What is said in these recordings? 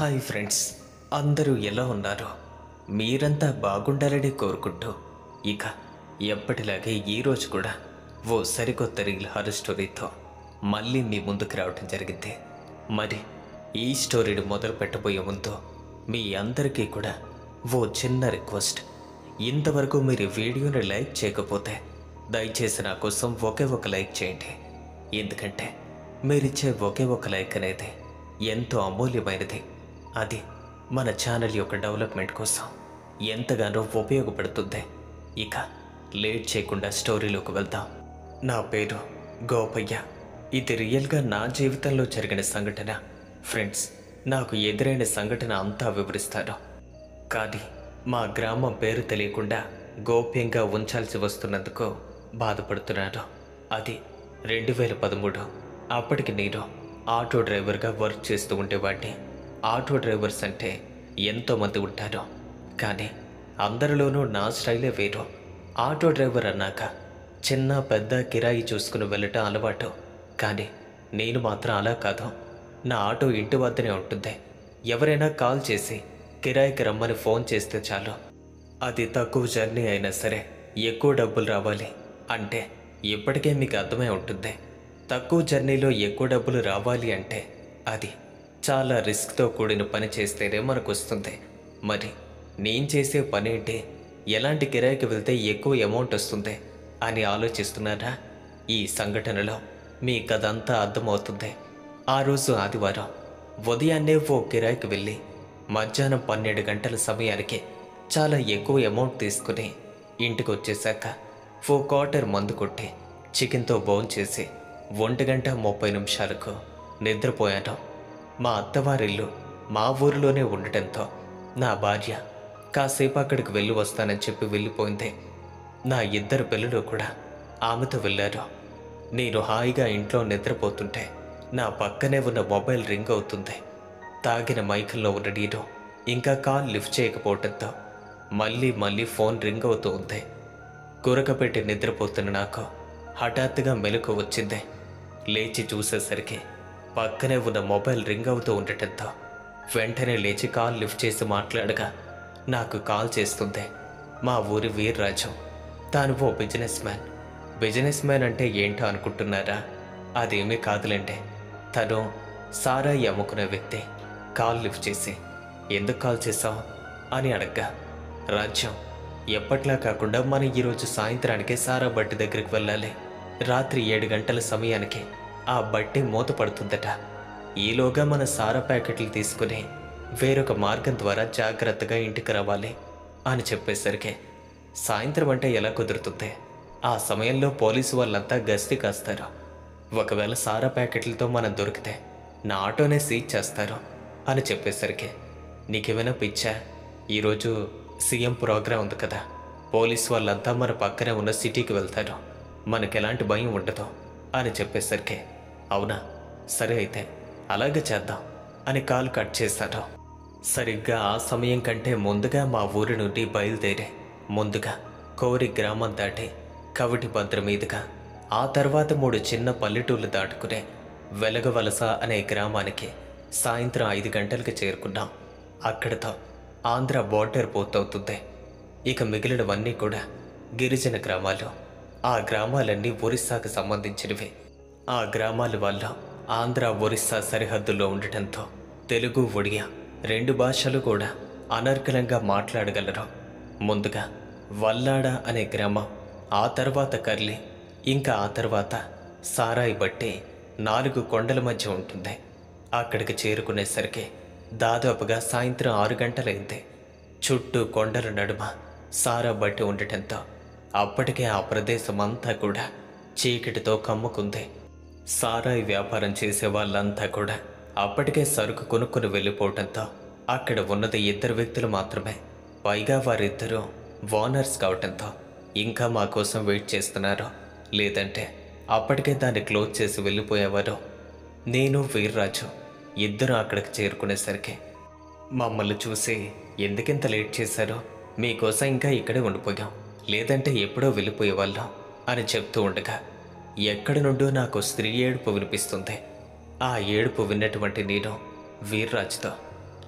hi friends అందరూ ఎలా ఉన్నారు మీరంతా బాగుండాలని కోరుకుంటూ ఇక ఎప్పటిలాగే ఈరోజు కూడా ఓ సరికొత్త రీల్ హారర్ స్టోరీతో మళ్ళీ మీ ముందుకు రావడం జరిగింది మరి ఈ స్టోరీని మొదలు పెట్టబోయే ముందు మీ అందరికీ కూడా ఓ చిన్న రిక్వెస్ట్ ఇంతవరకు మీరు ఈ వీడియోని లైక్ చేయకపోతే దయచేసి నా కోసం ఒకే ఒక లైక్ చేయండి ఎందుకంటే మీరిచ్చే ఒకే ఒక లైక్ అనేది ఎంతో అమూల్యమైనది అది మన ఛానల్ యొక్క డెవలప్మెంట్ కోసం ఎంతగానో ఉపయోగపడుతుంది ఇక లేట్ చేయకుండా స్టోరీలోకి వెళ్దాం నా పేరు గోపయ్య ఇది రియల్గా నా జీవితంలో జరిగిన సంఘటన ఫ్రెండ్స్ నాకు ఎదురైన సంఘటన అంతా వివరిస్తాను కానీ మా గ్రామం పేరు తెలియకుండా గోప్యంగా ఉంచాల్సి వస్తున్నందుకు బాధపడుతున్నాను అది రెండు వేల పదమూడు అప్పటికి నేను ఆటో డ్రైవర్గా వర్క్ చేస్తూ ఉండేవాడిని ఆటో డ్రైవర్స్ అంటే ఎంతోమంది ఉంటారు కానీ అందరిలోనూ నా స్టైలే వేరు ఆటో డ్రైవర్ అన్నాక చిన్న పెద్ద కిరాయి చూసుకుని వెళ్ళటం అలవాటు కానీ నేను మాత్రం అలా కాదు నా ఆటో ఇంటి వద్దనే ఉంటుంది ఎవరైనా కాల్ చేసి కిరాయికి రమ్మని ఫోన్ చేస్తే చాలు అది తక్కువ జర్నీ అయినా సరే ఎక్కువ డబ్బులు రావాలి అంటే ఇప్పటికే మీకు అర్థమై ఉంటుంది తక్కువ జర్నీలో ఎక్కువ డబ్బులు రావాలి అంటే అది చాలా రిస్క్తో కూడిన పని చేస్తేనే మనకు వస్తుంది మరి నేను చేసే పని ఏంటి ఎలాంటి కిరాయికి వెళ్తే ఎక్కువ అమౌంట్ వస్తుంది అని ఆలోచిస్తున్నారా ఈ సంఘటనలో మీకు అదంతా అర్థమవుతుంది ఆ రోజు ఆదివారం ఉదయాన్నే ఓ కిరాయికి వెళ్ళి మధ్యాహ్నం పన్నెండు గంటల సమయానికి చాలా ఎక్కువ అమౌంట్ తీసుకుని ఇంటికి వచ్చేసాక ఓ క్వార్టర్ మందు కొట్టి చికెన్తో బౌన్ చేసి ఒంటి గంట ముప్పై నిమిషాలకు నిద్రపోయాను మా అత్తవారిల్లు మా ఊరిలోనే ఉండటంతో నా భార్య కాసేపు అక్కడికి వెళ్ళి వస్తానని చెప్పి వెళ్ళిపోయింది నా ఇద్దరు పిల్లలు కూడా ఆమెతో వెళ్ళారు నేను హాయిగా ఇంట్లో నిద్రపోతుంటే నా పక్కనే ఉన్న మొబైల్ రింగ్ అవుతుంది తాగిన మైకంలో ఉన్న నేను ఇంకా కాల్ లిఫ్ట్ చేయకపోవడంతో మళ్ళీ మళ్ళీ ఫోన్ రింగ్ అవుతూ ఉంది కురకపెట్టి నిద్రపోతున్న నాకు హఠాత్తుగా మెలకు వచ్చింది లేచి చూసేసరికి పక్కనే ఉన్న మొబైల్ రింగ్ అవుతూ ఉండటంతో వెంటనే లేచి కాల్ లిఫ్ట్ చేసి మాట్లాడగా నాకు కాల్ చేస్తుంది మా ఊరి వీర్రాజు తాను ఓ బిజినెస్ మ్యాన్ బిజినెస్ మ్యాన్ అంటే ఏంటో అనుకుంటున్నారా అదేమీ కాదులేండి తను సారాయి అమ్ముకునే వ్యక్తి కాల్ లిఫ్ట్ చేసి ఎందుకు కాల్ చేసావు అని అడగ్గా రాజ్యం ఎప్పట్లా కాకుండా మనం ఈరోజు సాయంత్రానికి సారా బట్టి దగ్గరికి వెళ్ళాలి రాత్రి ఏడు గంటల సమయానికి ఆ బట్టి మూత పడుతుందట ఈలోగా మన సారా ప్యాకెట్లు తీసుకుని వేరొక మార్గం ద్వారా జాగ్రత్తగా ఇంటికి రావాలి అని చెప్పేసరికి సాయంత్రం అంటే ఎలా కుదురుతుంది ఆ సమయంలో పోలీసు వాళ్ళంతా గస్తీ కాస్తారు ఒకవేళ సారా ప్యాకెట్లతో మనం దొరికితే నా ఆటోనే సీజ్ చేస్తారు అని చెప్పేసరికి నీకేమైనా పిచ్చా ఈరోజు సీఎం ప్రోగ్రాం ఉంది కదా పోలీస్ వాళ్ళంతా మన పక్కనే ఉన్న సిటీకి వెళ్తారు మనకు ఎలాంటి భయం ఉండదు అని చెప్పేసరికి అవునా సరే అయితే అలాగే చేద్దాం అని కాల్ కట్ చేశారు సరిగ్గా ఆ సమయం కంటే ముందుగా మా ఊరి నుండి బయలుదేరి ముందుగా కోరి గ్రామం దాటి కవిటి భద్ర మీదుగా ఆ తర్వాత మూడు చిన్న పల్లెటూళ్ళు దాటుకునే వెలగవలస అనే గ్రామానికి సాయంత్రం ఐదు గంటలకు చేరుకున్నాం అక్కడితో ఆంధ్ర బోర్డర్ పూర్తవుతుంది ఇక మిగిలినవన్నీ కూడా గిరిజన గ్రామాలు ఆ గ్రామాలన్నీ ఒరిస్సాకు సంబంధించినవి ఆ గ్రామాల వల్ల ఆంధ్ర ఒరిస్సా సరిహద్దుల్లో ఉండటంతో తెలుగు ఒడియా రెండు భాషలు కూడా అనర్గళంగా మాట్లాడగలరు ముందుగా వల్లాడ అనే గ్రామం ఆ తర్వాత కర్లి ఇంకా ఆ తర్వాత సారాయి బట్టి నాలుగు కొండల మధ్య ఉంటుంది అక్కడికి చేరుకునేసరికి దాదాపుగా సాయంత్రం ఆరు గంటలైంది చుట్టూ కొండల నడుమ సారా బట్టి ఉండటంతో అప్పటికే ఆ ప్రదేశం అంతా కూడా చీకటితో కమ్ముకుంది సారాయి వ్యాపారం చేసే వాళ్ళంతా కూడా అప్పటికే సరుకు కొనుక్కొని వెళ్ళిపోవటంతో అక్కడ ఉన్నది ఇద్దరు వ్యక్తులు మాత్రమే పైగా వారిద్దరూ ఓనర్స్ కావటంతో ఇంకా మా కోసం వెయిట్ చేస్తున్నారు లేదంటే అప్పటికే దాన్ని క్లోజ్ చేసి వెళ్ళిపోయేవారు నేను వీర్రాజు ఇద్దరు అక్కడికి చేరుకునేసరికి మమ్మల్ని చూసి ఎందుకింత లేట్ చేశారో మీకోసం ఇంకా ఇక్కడే ఉండిపోయాం లేదంటే ఎప్పుడో వెళ్ళిపోయేవాళ్ళం అని చెప్తూ ఉండగా ఎక్కడి నుండో నాకు స్త్రీ ఏడుపు వినిపిస్తుంది ఆ ఏడుపు విన్నటువంటి నేను వీర్రాజుతో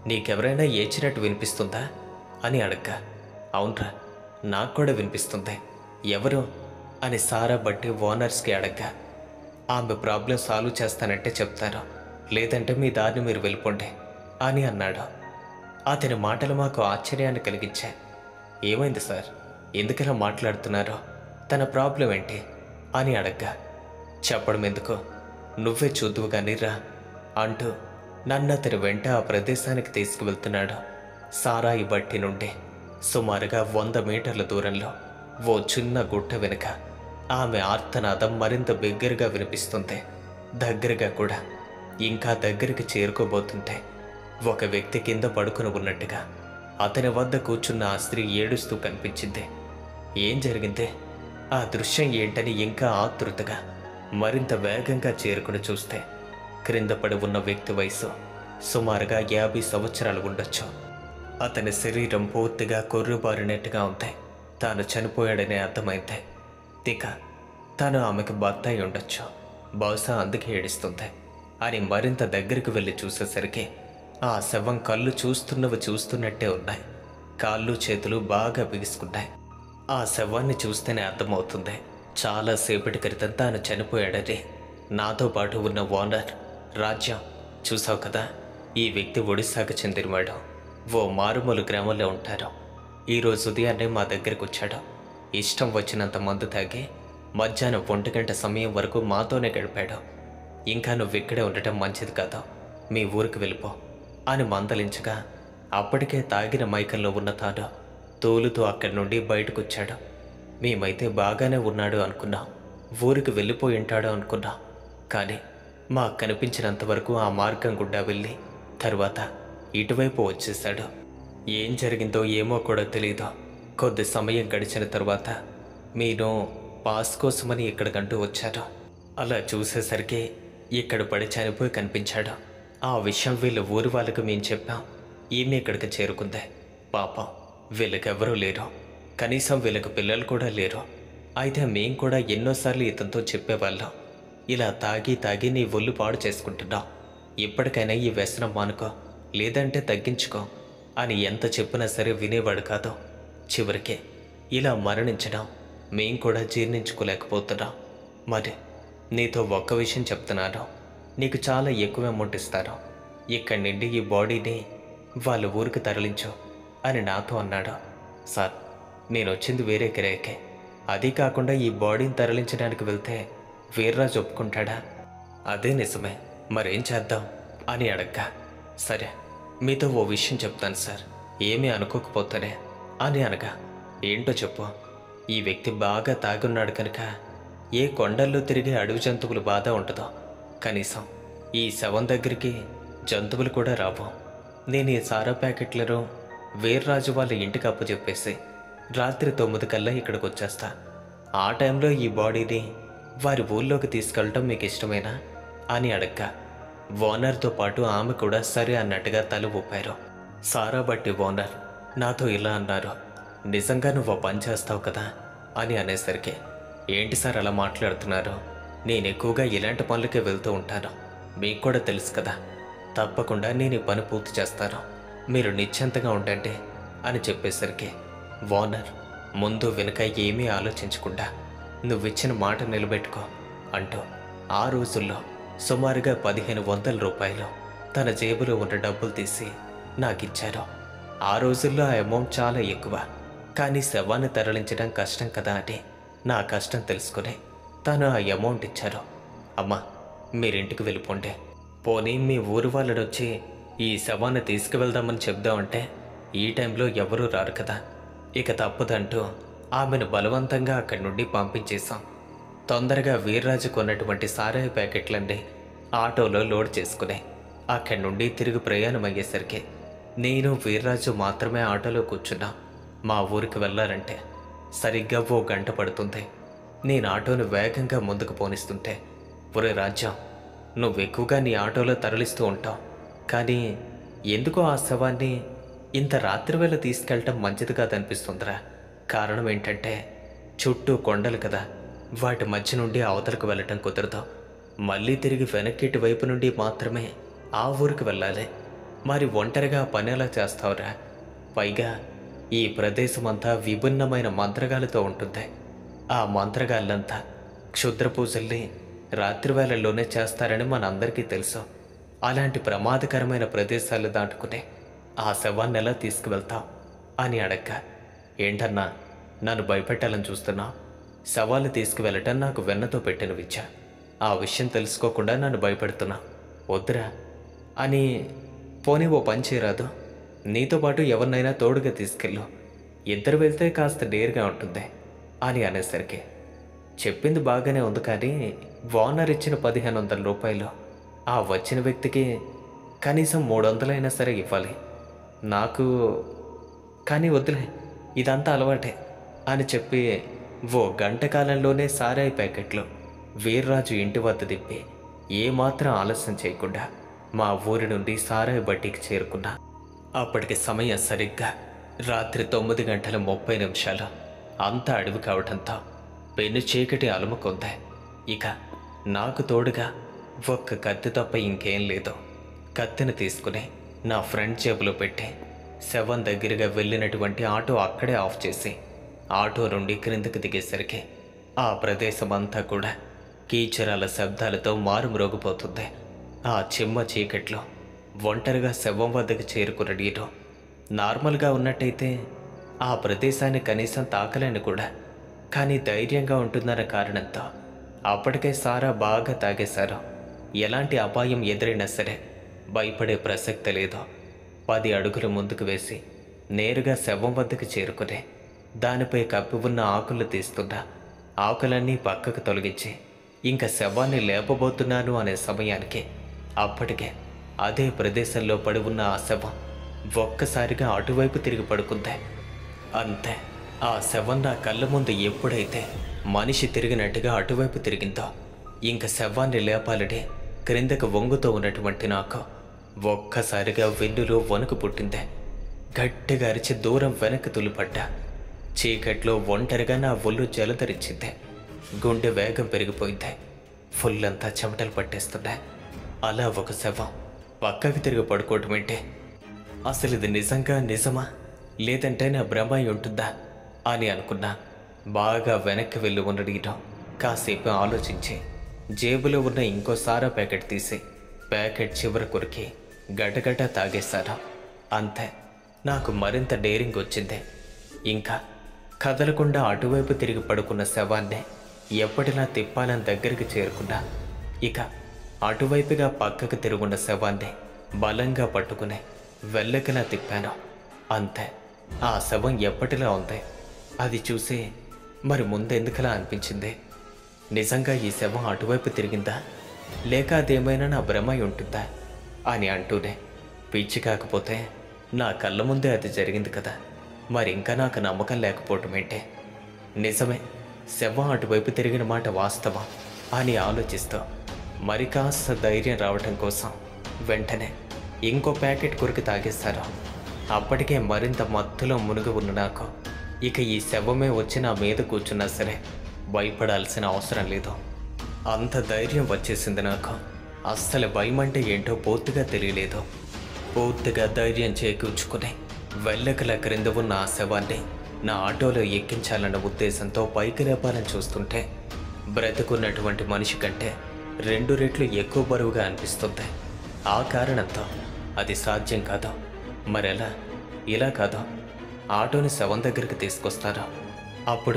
నీకెవరైనా ఏచినట్టు వినిపిస్తుందా అని అడగ్గా అవునరా నాకు కూడా వినిపిస్తుంది ఎవరు అని సారా బట్టి ఓనర్స్కి అడగ్గా ఆమె ప్రాబ్లం సాల్వ్ చేస్తానంటే చెప్తాను లేదంటే మీ దారిని మీరు వెళ్ళిపోండి అని అన్నాడు అతని మాటలు మాకు ఆశ్చర్యాన్ని కలిగించాయి ఏమైంది సార్ ఎందుకలా మాట్లాడుతున్నారో తన ప్రాబ్లం ఏంటి అని అడగ్గా చెప్పడం ఎందుకు నువ్వే చూద్దువు కానీ రా అంటూ నన్ను అతని వెంట ఆ ప్రదేశానికి తీసుకువెళ్తున్నాడు సారాయి బట్టి నుండి సుమారుగా వంద మీటర్ల దూరంలో ఓ చిన్న గుట్ట వెనుక ఆమె ఆర్తనాదం మరింత బిగ్గరగా వినిపిస్తుంది దగ్గరగా కూడా ఇంకా దగ్గరికి చేరుకోబోతుంటే ఒక వ్యక్తి కింద పడుకుని ఉన్నట్టుగా అతని వద్ద కూర్చున్న ఆ స్త్రీ ఏడుస్తూ కనిపించింది ఏం జరిగింది ఆ దృశ్యం ఏంటని ఇంకా ఆతృతగా మరింత వేగంగా చేరుకుని చూస్తే క్రింద పడి ఉన్న వ్యక్తి వయసు సుమారుగా యాభై సంవత్సరాలు ఉండొచ్చు అతని శరీరం పూర్తిగా కొర్రుబారినట్టుగా ఉంది తాను చనిపోయాడనే అర్థమైంది ఇక తాను ఆమెకు భర్త అయి ఉండొచ్చు బహుశా అందుకే ఏడుస్తుంది అని మరింత దగ్గరికి వెళ్ళి చూసేసరికి ఆ శవం కళ్ళు చూస్తున్నవి చూస్తున్నట్టే ఉన్నాయి కాళ్ళు చేతులు బాగా బిగుసుకున్నాయి ఆ శవాన్ని చూస్తేనే అర్థమవుతుంది చాలా సేపటి క్రితం తాను చనిపోయాడని నాతో పాటు ఉన్న ఓనర్ రాజ్యం చూసావు కదా ఈ వ్యక్తి ఒడిశాకు చెందినవాడు ఓ మారుమూల గ్రామంలో ఉంటారు ఈరోజు ఉదయాన్నే మా దగ్గరికి వచ్చాడు ఇష్టం వచ్చినంత మందు తాగి మధ్యాహ్నం ఒంటి గంట సమయం వరకు మాతోనే గడిపాడు ఇంకా నువ్వు ఇక్కడే ఉండటం మంచిది కాదు మీ ఊరికి వెళ్ళిపో అని మందలించగా అప్పటికే తాగిన మైకంలో ఉన్న తాను తోలుతూ అక్కడి నుండి బయటకు వచ్చాడు మేమైతే బాగానే ఉన్నాడు అనుకున్నాం ఊరికి వెళ్ళిపోయి ఉంటాడు అనుకున్నాం కానీ మాకు కనిపించినంత వరకు ఆ మార్గం గుండా వెళ్ళి తర్వాత ఇటువైపు వచ్చేసాడు ఏం జరిగిందో ఏమో కూడా తెలియదు కొద్ది సమయం గడిచిన తర్వాత మీరు పాస్ కోసమని ఇక్కడికంటూ వచ్చారు అలా చూసేసరికి ఇక్కడ పడి చనిపోయి కనిపించాడు ఆ విషయం వీళ్ళ ఊరి వాళ్ళకి మేము చెప్పాం ఈమె ఇక్కడికి చేరుకుంది పాపం వీళ్ళకెవరూ లేరు కనీసం వీళ్ళకి పిల్లలు కూడా లేరు అయితే మేం కూడా ఎన్నోసార్లు ఇతనితో చెప్పేవాళ్ళం ఇలా తాగి తాగి నీ ఒళ్ళు పాడు చేసుకుంటున్నావు ఇప్పటికైనా ఈ వ్యసనం మానుకో లేదంటే తగ్గించుకో అని ఎంత చెప్పినా సరే వినేవాడు కాదు చివరికి ఇలా మరణించడం మేం కూడా జీర్ణించుకోలేకపోతున్నాం మరి నీతో ఒక్క విషయం చెప్తున్నాను నీకు చాలా ఎక్కువ అమౌంట్ ఇస్తాను ఇక్కడి నుండి ఈ బాడీని వాళ్ళ ఊరికి తరలించు అని నాతో అన్నాడు సార్ నేను వచ్చింది వేరే కిరాయికే అది కాకుండా ఈ బాడీని తరలించడానికి వెళ్తే వీర్రాజు ఒప్పుకుంటాడా అదే నిజమే మరేం చేద్దాం అని అడగ్గా సరే మీతో ఓ విషయం చెప్తాను సార్ ఏమీ అనుకోకపోతానే అని అనగా ఏంటో చెప్పు ఈ వ్యక్తి బాగా తాగున్నాడు కనుక ఏ కొండల్లో తిరిగే అడవి జంతువులు బాధ ఉంటుందో కనీసం ఈ శవం దగ్గరికి జంతువులు కూడా రావు నేను ఈ సారా ప్యాకెట్లను వీర్రాజు వాళ్ళ ఇంటికి అప్పచెప్పేసి రాత్రి తొమ్మిది కల్లా ఇక్కడికి వచ్చేస్తా ఆ టైంలో ఈ బాడీని వారి ఊళ్ళోకి తీసుకెళ్ళటం మీకు ఇష్టమేనా అని అడగ్గా ఓనర్తో పాటు ఆమె కూడా సరే అన్నట్టుగా తల ఊపారు సారా బట్టి ఓనర్ నాతో ఇలా అన్నారు నిజంగా నువ్వు పని చేస్తావు కదా అని అనేసరికి ఏంటి సార్ అలా మాట్లాడుతున్నారు నేను ఎక్కువగా ఇలాంటి పనులకే వెళ్తూ ఉంటాను మీకు కూడా తెలుసు కదా తప్పకుండా నేను ఈ పని పూర్తి చేస్తాను మీరు నిశ్చింతగా ఉండండి అని చెప్పేసరికి ఓనర్ ముందు వెనుక ఏమీ ఆలోచించకుండా నువ్విచ్చిన మాట నిలబెట్టుకో అంటూ ఆ రోజుల్లో సుమారుగా పదిహేను వందల రూపాయలు తన జేబులో ఉన్న డబ్బులు తీసి నాకిచ్చారు ఆ రోజుల్లో ఆ అమౌంట్ చాలా ఎక్కువ కానీ శవాన్ని తరలించడం కష్టం కదా అని నా కష్టం తెలుసుకుని తను ఆ అమౌంట్ ఇచ్చారు అమ్మా మీరింటికి వెళ్ళిపోండి పోనీ మీ ఊరు వాళ్ళని వచ్చి ఈ శవాన్ని తీసుకువెళ్దామని చెప్దామంటే ఈ టైంలో ఎవరూ రారు కదా ఇక తప్పదంటూ ఆమెను బలవంతంగా అక్కడి నుండి పంపించేశాం తొందరగా వీర్రాజు కొన్నటువంటి సారాయి ప్యాకెట్లన్నీ ఆటోలో లోడ్ చేసుకుని అక్కడి నుండి తిరిగి ప్రయాణం అయ్యేసరికి నేను వీర్రాజు మాత్రమే ఆటోలో కూర్చున్నా మా ఊరికి వెళ్ళాలంటే సరిగ్గా ఓ గంట పడుతుంది నేను ఆటోను వేగంగా ముందుకు పోనిస్తుంటే ఒరే రాజ్యం నువ్వు ఎక్కువగా నీ ఆటోలో తరలిస్తూ ఉంటావు కానీ ఎందుకో ఆ శవాన్ని ఇంత రాత్రివేళ తీసుకెళ్ళటం మంచిది కాదనిపిస్తుందిరా కారణం ఏంటంటే చుట్టూ కొండలు కదా వాటి మధ్య నుండి అవతలకు వెళ్ళటం కుదరదు మళ్ళీ తిరిగి వెనక్కిటి వైపు నుండి మాత్రమే ఆ ఊరికి వెళ్ళాలి మరి ఒంటరిగా పని ఎలా చేస్తావురా పైగా ఈ ప్రదేశం అంతా విభిన్నమైన మంత్రగాలతో ఉంటుంది ఆ మంత్రగాళ్ళంతా క్షుద్ర పూజల్ని రాత్రివేళల్లోనే చేస్తారని మనందరికీ తెలుసు అలాంటి ప్రమాదకరమైన ప్రదేశాలు దాటుకునే ఆ శవాన్ని ఎలా తీసుకువెళ్తాం అని అడక్క ఏంటన్నా నన్ను భయపెట్టాలని చూస్తున్నా శవాలు తీసుకువెళ్ళటం నాకు వెన్నతో పెట్టిన విద్య ఆ విషయం తెలుసుకోకుండా నన్ను భయపెడుతున్నా వద్దురా అని పోనీ ఓ పని చేయరాదు నీతో పాటు ఎవరినైనా తోడుగా తీసుకెళ్ళు ఇద్దరు వెళ్తే కాస్త డేర్గా ఉంటుంది అని అనేసరికి చెప్పింది బాగానే ఉంది కానీ ఓనర్ ఇచ్చిన పదిహేను వందల రూపాయలు ఆ వచ్చిన వ్యక్తికి కనీసం మూడు వందలైనా సరే ఇవ్వాలి నాకు కానీ వద్దులే ఇదంతా అలవాటే అని చెప్పి ఓ గంట కాలంలోనే సారాయి ప్యాకెట్లు వీర్రాజు ఇంటి వద్ద తిప్పి ఏమాత్రం ఆలస్యం చేయకుండా మా ఊరి నుండి సారాయి బట్టికి చేరుకున్నా అప్పటికి సమయం సరిగ్గా రాత్రి తొమ్మిది గంటల ముప్పై నిమిషాలు అంతా అడవి కావడంతో పెను చీకటి అలుముకుంది ఇక నాకు తోడుగా ఒక్క కత్తి తప్ప ఇంకేం లేదు కత్తిని తీసుకుని నా ఫ్రంట్ జేబులో పెట్టి శవం దగ్గరగా వెళ్ళినటువంటి ఆటో అక్కడే ఆఫ్ చేసి ఆటో నుండి క్రిందకి దిగేసరికి ఆ ప్రదేశం అంతా కూడా కీచరాల శబ్దాలతో మారుమ్రోగిపోతుంది ఆ చిమ్మ చీకట్లో ఒంటరిగా శవం వద్దకు చేరుకున్న నేను నార్మల్గా ఉన్నట్టయితే ఆ ప్రదేశాన్ని కనీసం తాకలేను కూడా కానీ ధైర్యంగా ఉంటుందన్న కారణంతో అప్పటికే సారా బాగా తాగేశారు ఎలాంటి అపాయం ఎదురైనా సరే భయపడే ప్రసక్తి లేదు పది అడుగులు ముందుకు వేసి నేరుగా శవం వద్దకు చేరుకుని దానిపై కప్పి ఉన్న ఆకులు తీస్తున్నా ఆకులన్నీ పక్కకు తొలగించి ఇంకా శవాన్ని లేపబోతున్నాను అనే సమయానికి అప్పటికే అదే ప్రదేశంలో పడి ఉన్న ఆ శవం ఒక్కసారిగా అటువైపు తిరిగి పడుకుంది అంతే ఆ శవం నా కళ్ళ ముందు ఎప్పుడైతే మనిషి తిరిగినట్టుగా అటువైపు తిరిగిందో ఇంక శవాన్ని లేపాలని క్రిందకు వంగుతూ ఉన్నటువంటి నాకు ఒక్కసారిగా వెన్నులో వణుకు పుట్టింది గట్టిగా అరిచి దూరం వెనక్కి తులిపడ్డా చీకట్లో ఒంటరిగా నా ఒళ్ళు జలధరించింది గుండె వేగం పెరిగిపోయింది ఫుల్ అంతా చెమటలు పట్టేస్తున్నాయి అలా ఒక శవం పక్కకి తిరిగి పడుకోవటం ఏంటి అసలు ఇది నిజంగా నిజమా లేదంటే నా భ్రమ అయి ఉంటుందా అని అనుకున్నా బాగా వెనక్కి వెళ్ళి ఉండడం కాసేపు ఆలోచించి జేబులో ఉన్న ఇంకో సారా ప్యాకెట్ తీసి ప్యాకెట్ చివర కొరికి గటగట తాగేశాను అంతే నాకు మరింత డేరింగ్ వచ్చింది ఇంకా కదలకుండా అటువైపు తిరిగి పడుకున్న శవాన్ని ఎప్పటిలా తిప్పాలని దగ్గరికి చేరుకున్నా ఇక అటువైపుగా పక్కకు తిరుగున్న శవాన్ని బలంగా పట్టుకుని వెళ్ళకలా తిప్పాను అంతే ఆ శవం ఎప్పటిలా ఉంది అది చూసి మరి ముందెందుకలా అనిపించింది నిజంగా ఈ శవం అటువైపు తిరిగిందా లేక అదేమైనా నా భ్రమ అయి ఉంటుందా అని అంటూనే పిచ్చి కాకపోతే నా కళ్ళ ముందే అది జరిగింది కదా మరి ఇంకా నాకు నమ్మకం లేకపోవటం ఏంటే నిజమే శవం అటువైపు తిరిగిన మాట వాస్తవం అని ఆలోచిస్తూ మరి కాస్త ధైర్యం రావటం కోసం వెంటనే ఇంకో ప్యాకెట్ కొరికి తాగేస్తారు అప్పటికే మరింత మత్తులో మునిగి ఉన్న నాకు ఇక ఈ శవమే వచ్చి నా మీద కూర్చున్నా సరే భయపడాల్సిన అవసరం లేదు అంత ధైర్యం వచ్చేసింది నాకు అస్సలు భయం అంటే ఏంటో పూర్తిగా తెలియలేదు పూర్తిగా ధైర్యం చేకూర్చుకుని వెళ్ళకల క్రింద ఉన్న ఆ శవాన్ని నా ఆటోలో ఎక్కించాలన్న ఉద్దేశంతో పైకి లేపాలని చూస్తుంటే బ్రతుకున్నటువంటి మనిషి కంటే రెండు రెట్లు ఎక్కువ బరువుగా అనిపిస్తుంది ఆ కారణంతో అది సాధ్యం కాదు మరెలా ఇలా కాదు ఆటోని శవం దగ్గరికి తీసుకొస్తారా అప్పుడు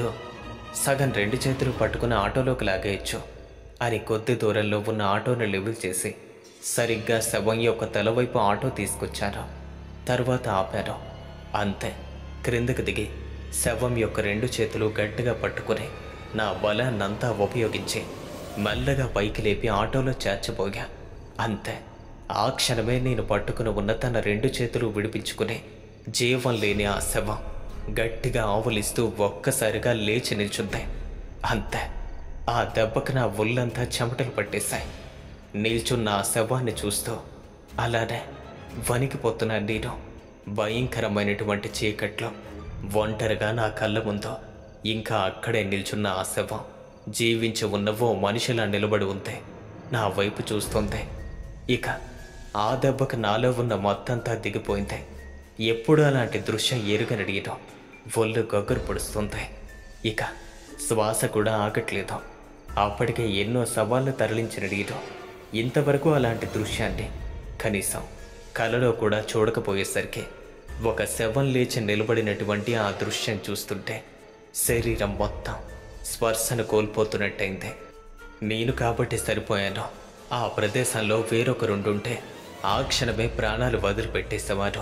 సగం రెండు చేతులు పట్టుకుని ఆటోలోకి లాగేయచ్చు అని కొద్ది దూరంలో ఉన్న ఆటోని లెవెల్ చేసి సరిగ్గా శవం యొక్క తలవైపు ఆటో తీసుకొచ్చారు తర్వాత ఆపారు అంతే క్రిందకు దిగి శవం యొక్క రెండు చేతులు గట్టిగా పట్టుకుని నా బలాన్నంతా ఉపయోగించి మెల్లగా పైకి లేపి ఆటోలో చేర్చబోగా అంతే ఆ క్షణమే నేను పట్టుకుని ఉన్న తన రెండు చేతులు విడిపించుకుని జీవం లేని ఆ శవం గట్టిగా ఆవులిస్తూ ఒక్కసారిగా లేచి నిల్చుంది అంతే ఆ దెబ్బకు నా ఒళ్ళంతా చెమటలు పట్టేశాయి నిల్చున్న ఆ శవాన్ని చూస్తూ అలానే వణికిపోతున్న నేను భయంకరమైనటువంటి చీకట్లో ఒంటరిగా నా కళ్ళ ముందు ఇంకా అక్కడే నిల్చున్న ఆ శవం జీవించి ఉన్న ఓ మనిషిలా నిలబడి ఉంది నా వైపు చూస్తుంది ఇక ఆ దెబ్బకు నాలో ఉన్న మొత్తంతా దిగిపోయింది ఎప్పుడు అలాంటి దృశ్యం ఎరుగనడియడం ఒళ్ళు గొగ్గరు పొడుస్తుంది ఇక శ్వాస కూడా ఆగట్లేదు అప్పటికే ఎన్నో సవాళ్లు తరలించినడియడం ఇంతవరకు అలాంటి దృశ్యాన్ని కనీసం కలలో కూడా చూడకపోయేసరికి ఒక శవం లేచి నిలబడినటువంటి ఆ దృశ్యం చూస్తుంటే శరీరం మొత్తం స్పర్శను కోల్పోతున్నట్టయింది నేను కాబట్టి సరిపోయాను ఆ ప్రదేశంలో వేరొకరుండుంటే ఆ క్షణమే ప్రాణాలు వదిలిపెట్టేసేవారు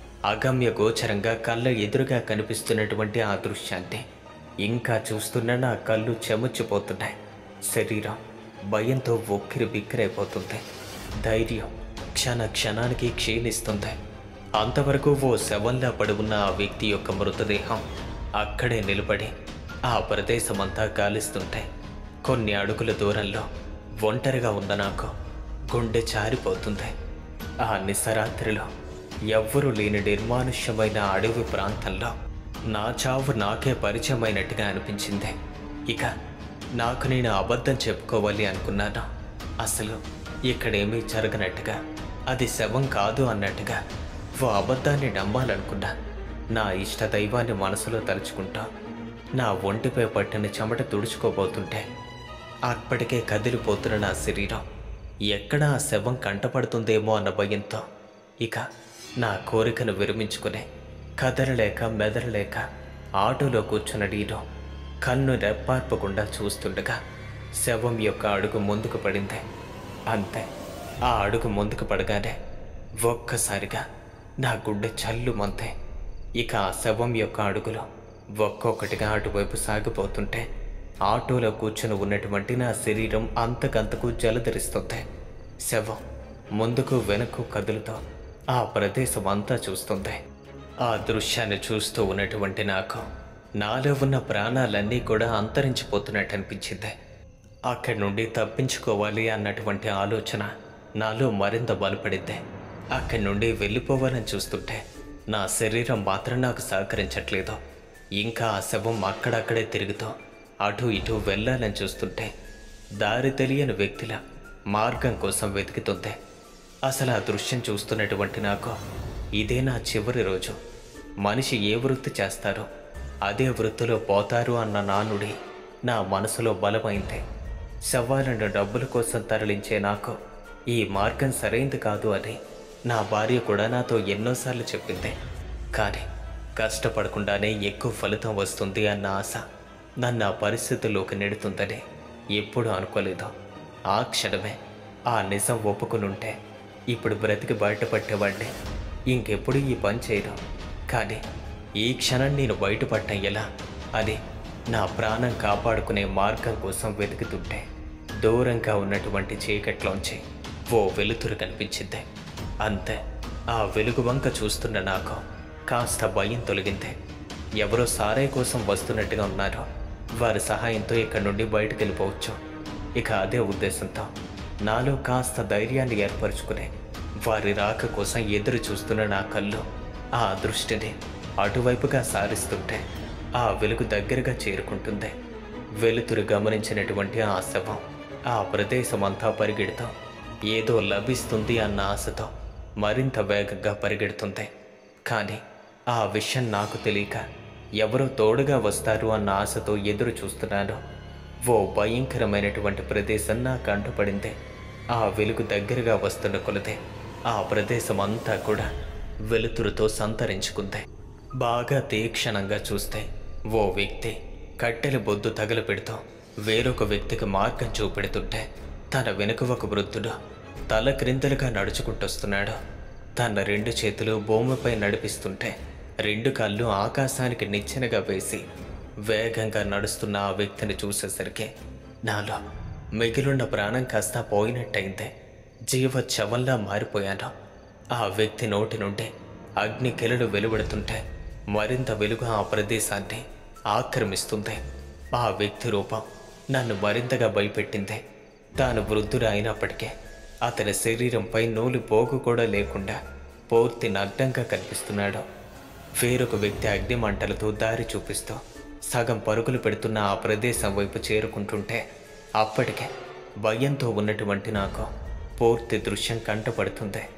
అగమ్య గోచరంగా కళ్ళ ఎదురుగా కనిపిస్తున్నటువంటి ఆ దృశ్యాన్ని ఇంకా చూస్తున్న నా కళ్ళు చెమర్చిపోతున్నాయి శరీరం భయంతో ఒక్కిరి బిక్కిరైపోతుంది ధైర్యం క్షణ క్షణానికి క్షీణిస్తుంది అంతవరకు ఓ శవంలా పడి ఉన్న ఆ వ్యక్తి యొక్క మృతదేహం అక్కడే నిలబడి ఆ ప్రదేశమంతా గాలిస్తుంటే కొన్ని అడుగుల దూరంలో ఒంటరిగా ఉన్న నాకు గుండె చారిపోతుంది ఆ నిశరాత్రిలో ఎవ్వరూ లేని నిర్మానుష్యమైన అడవి ప్రాంతంలో నా చావు నాకే పరిచయమైనట్టుగా అనిపించింది ఇక నాకు నేను అబద్ధం చెప్పుకోవాలి అనుకున్నాను అసలు ఇక్కడేమీ జరగనట్టుగా అది శవం కాదు అన్నట్టుగా ఓ అబద్ధాన్ని నమ్మాలనుకున్నా నా ఇష్ట దైవాన్ని మనసులో తలుచుకుంటా నా ఒంటిపై పట్టిన చెమట తుడుచుకోబోతుంటే అప్పటికే కదిలిపోతున్న నా శరీరం ఎక్కడ ఆ శవం కంటపడుతుందేమో అన్న భయంతో ఇక నా కోరికను విరమించుకుని కదలలేక మెదలలేక ఆటోలో కూర్చున్న నేను కన్ను రెప్పార్పకుండా చూస్తుండగా శవం యొక్క అడుగు ముందుకు పడింది అంతే ఆ అడుగు ముందుకు పడగానే ఒక్కసారిగా నా గుండె చల్లు మంతే ఇక ఆ శవం యొక్క అడుగులు ఒక్కొక్కటిగా అటువైపు సాగిపోతుంటే ఆటోలో కూర్చుని ఉన్నటువంటి నా శరీరం అంతకంతకు జలధరిస్తుంది శవం ముందుకు వెనక్కు కదులుతూ ఆ ప్రదేశం అంతా చూస్తుంది ఆ దృశ్యాన్ని చూస్తూ ఉన్నటువంటి నాకు నాలో ఉన్న ప్రాణాలన్నీ కూడా అంతరించిపోతున్నట్టు అనిపించింది అక్కడి నుండి తప్పించుకోవాలి అన్నటువంటి ఆలోచన నాలో మరింత బలపడింది అక్కడి నుండి వెళ్ళిపోవాలని చూస్తుంటే నా శరీరం మాత్రం నాకు సహకరించట్లేదు ఇంకా ఆ శవం అక్కడక్కడే తిరుగుతూ అటు ఇటు వెళ్ళాలని చూస్తుంటే దారి తెలియని వ్యక్తిల మార్గం కోసం వెతుకుతుంది అసలు ఆ దృశ్యం చూస్తున్నటువంటి నాకు ఇదే నా చివరి రోజు మనిషి ఏ వృత్తి చేస్తారో అదే వృత్తిలో పోతారు అన్న నానుడి నా మనసులో బలమైంది శవాలను డబ్బుల కోసం తరలించే నాకు ఈ మార్గం సరైంది కాదు అని నా భార్య కూడా నాతో ఎన్నోసార్లు చెప్పింది కానీ కష్టపడకుండానే ఎక్కువ ఫలితం వస్తుంది అన్న ఆశ నన్ను ఆ పరిస్థితుల్లోకి నెడుతుందని ఎప్పుడూ అనుకోలేదు ఆ క్షణమే ఆ నిజం ఒప్పుకునుంటే ఇప్పుడు బ్రతికి బయటపట్టేవాడిని ఇంకెప్పుడు ఈ పని చేయను కానీ ఈ క్షణం నేను బయటపడటం ఎలా అని నా ప్రాణం కాపాడుకునే మార్గం కోసం వెతుకుతుంటే దూరంగా ఉన్నటువంటి చీకట్లోంచి ఓ వెలుతురు కనిపించింది అంతే ఆ వెలుగు వంక చూస్తున్న నాకు కాస్త భయం తొలగింది ఎవరో సారాయి కోసం వస్తున్నట్టుగా ఉన్నారు వారి సహాయంతో ఇక్కడి నుండి బయటకు వెళ్ళిపోవచ్చు ఇక అదే ఉద్దేశంతో నాలో కాస్త ధైర్యాన్ని ఏర్పరచుకుని వారి రాక కోసం ఎదురు చూస్తున్న నా కళ్ళు ఆ దృష్టిని అటువైపుగా సారిస్తుంటే ఆ వెలుగు దగ్గరగా చేరుకుంటుంది వెలుతురు గమనించినటువంటి ఆ శవం ఆ ప్రదేశం అంతా పరిగెడుతూ ఏదో లభిస్తుంది అన్న ఆశతో మరింత వేగంగా పరిగెడుతుంది కానీ ఆ విషయం నాకు తెలియక ఎవరో తోడుగా వస్తారు అన్న ఆశతో ఎదురు చూస్తున్నాను ఓ భయంకరమైనటువంటి ప్రదేశం నా కంటపడింది ఆ వెలుగు దగ్గరగా వస్తున్న కొలదే ఆ ప్రదేశం అంతా కూడా వెలుతురుతో సంతరించుకుంది బాగా తీక్షణంగా చూస్తే ఓ వ్యక్తి కట్టెల బొద్దు తగలపెడుతూ వేరొక వ్యక్తికి మార్గం చూపెడుతుంటే తన వెనుక ఒక వృద్ధుడు తల క్రిందలుగా నడుచుకుంటొస్తున్నాడు తన రెండు చేతులు భూమిపై నడిపిస్తుంటే రెండు కళ్ళు ఆకాశానికి నిచ్చెనగా వేసి వేగంగా నడుస్తున్న ఆ వ్యక్తిని చూసేసరికి నాలో మిగిలిన ప్రాణం కాస్త పోయినట్టయింది జీవ చవంలా మారిపోయాను ఆ వ్యక్తి నోటి నుండి అగ్ని కిలలు వెలువడుతుంటే మరింత వెలుగు ఆ ప్రదేశాన్ని ఆక్రమిస్తుంది ఆ వ్యక్తి రూపం నన్ను మరింతగా భయపెట్టింది తాను వృద్ధుడు అయినప్పటికీ అతని శరీరంపై నూలు పోగు కూడా లేకుండా పూర్తి నగ్నంగా కనిపిస్తున్నాడు వేరొక వ్యక్తి అగ్ని మంటలతో దారి చూపిస్తూ సగం పరుగులు పెడుతున్న ఆ ప్రదేశం వైపు చేరుకుంటుంటే అప్పటికే భయంతో ఉన్నటువంటి నాకు పూర్తి దృశ్యం కంటపడుతుంది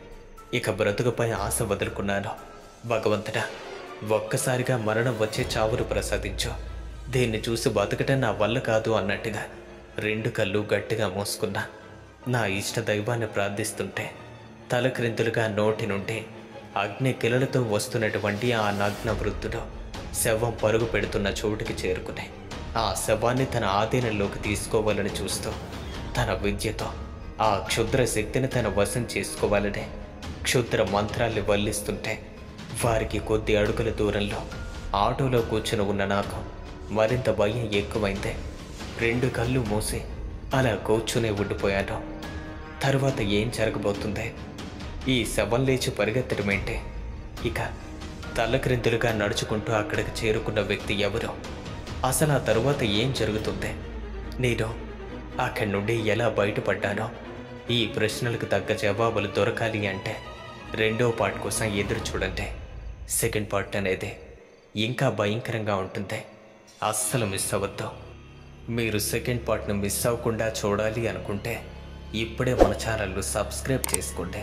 ఇక బ్రతుకుపై ఆశ వదులుకున్నాను భగవంతుడా ఒక్కసారిగా మరణం వచ్చే చావును ప్రసాదించు దీన్ని చూసి బతకటం నా వల్ల కాదు అన్నట్టుగా రెండు కళ్ళు గట్టిగా మూసుకున్నా నా ఇష్ట దైవాన్ని ప్రార్థిస్తుంటే తలక్రిందులుగా నోటి నుండి అగ్ని కిలలతో వస్తున్నటువంటి ఆ నగ్న వృద్ధుడు శవం పరుగు పెడుతున్న చోటుకి చేరుకుని ఆ శవాన్ని తన ఆధీనంలోకి తీసుకోవాలని చూస్తూ తన విద్యతో ఆ క్షుద్ర శక్తిని తన వశం చేసుకోవాలని క్షుద్ర మంత్రాల్ని వల్లిస్తుంటే వారికి కొద్ది అడుగుల దూరంలో ఆటోలో కూర్చుని ఉన్న నాకు మరింత భయం ఎక్కువైంది రెండు కళ్ళు మూసి అలా కూర్చునే ఉండిపోయాను తర్వాత ఏం జరగబోతుంది ఈ శవం లేచి పరిగెత్తడం ఏంటి ఇక తల్లక్రిందులుగా నడుచుకుంటూ అక్కడికి చేరుకున్న వ్యక్తి ఎవరు అసలు ఆ తరువాత ఏం జరుగుతుంది నేను అక్కడి నుండి ఎలా బయటపడ్డానో ఈ ప్రశ్నలకు తగ్గ జవాబులు దొరకాలి అంటే రెండో పార్ట్ కోసం ఎదురు చూడండి సెకండ్ పార్ట్ అనేది ఇంకా భయంకరంగా ఉంటుంది అస్సలు మిస్ అవ్వద్దు మీరు సెకండ్ పార్ట్ను మిస్ అవ్వకుండా చూడాలి అనుకుంటే ఇప్పుడే మన ఛానల్ను సబ్స్క్రైబ్ చేసుకోండి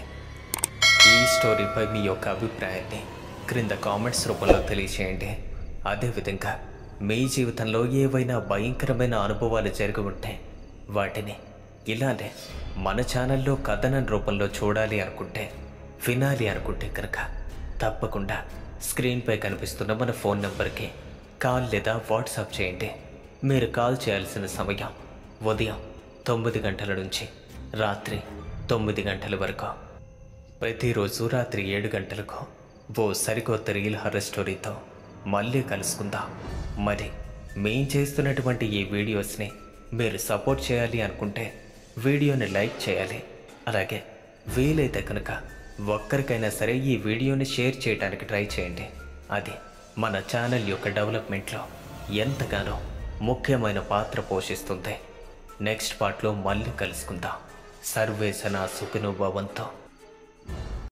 ఈ స్టోరీపై మీ యొక్క అభిప్రాయాన్ని క్రింద కామెంట్స్ రూపంలో తెలియచేయండి అదేవిధంగా మీ జీవితంలో ఏవైనా భయంకరమైన అనుభవాలు జరిగి ఉంటే వాటిని ఇలానే మన ఛానల్లో కథనం రూపంలో చూడాలి అనుకుంటే వినాలి అనుకుంటే కనుక తప్పకుండా స్క్రీన్పై కనిపిస్తున్న మన ఫోన్ నెంబర్కి కాల్ లేదా వాట్సాప్ చేయండి మీరు కాల్ చేయాల్సిన సమయం ఉదయం తొమ్మిది గంటల నుంచి రాత్రి తొమ్మిది గంటల వరకు ప్రతిరోజు రాత్రి ఏడు గంటలకు ఓ సరికొత్త రీల్ హర్రర్ స్టోరీతో మళ్ళీ కలుసుకుందాం మరి మేం చేస్తున్నటువంటి ఈ వీడియోస్ని మీరు సపోర్ట్ చేయాలి అనుకుంటే వీడియోని లైక్ చేయాలి అలాగే వీలైతే కనుక ఒక్కరికైనా సరే ఈ వీడియోని షేర్ చేయడానికి ట్రై చేయండి అది మన ఛానల్ యొక్క డెవలప్మెంట్లో ఎంతగానో ముఖ్యమైన పాత్ర పోషిస్తుంది నెక్స్ట్ పార్ట్లో మళ్ళీ కలుసుకుందాం సర్వేసన సుఖినో భవంతో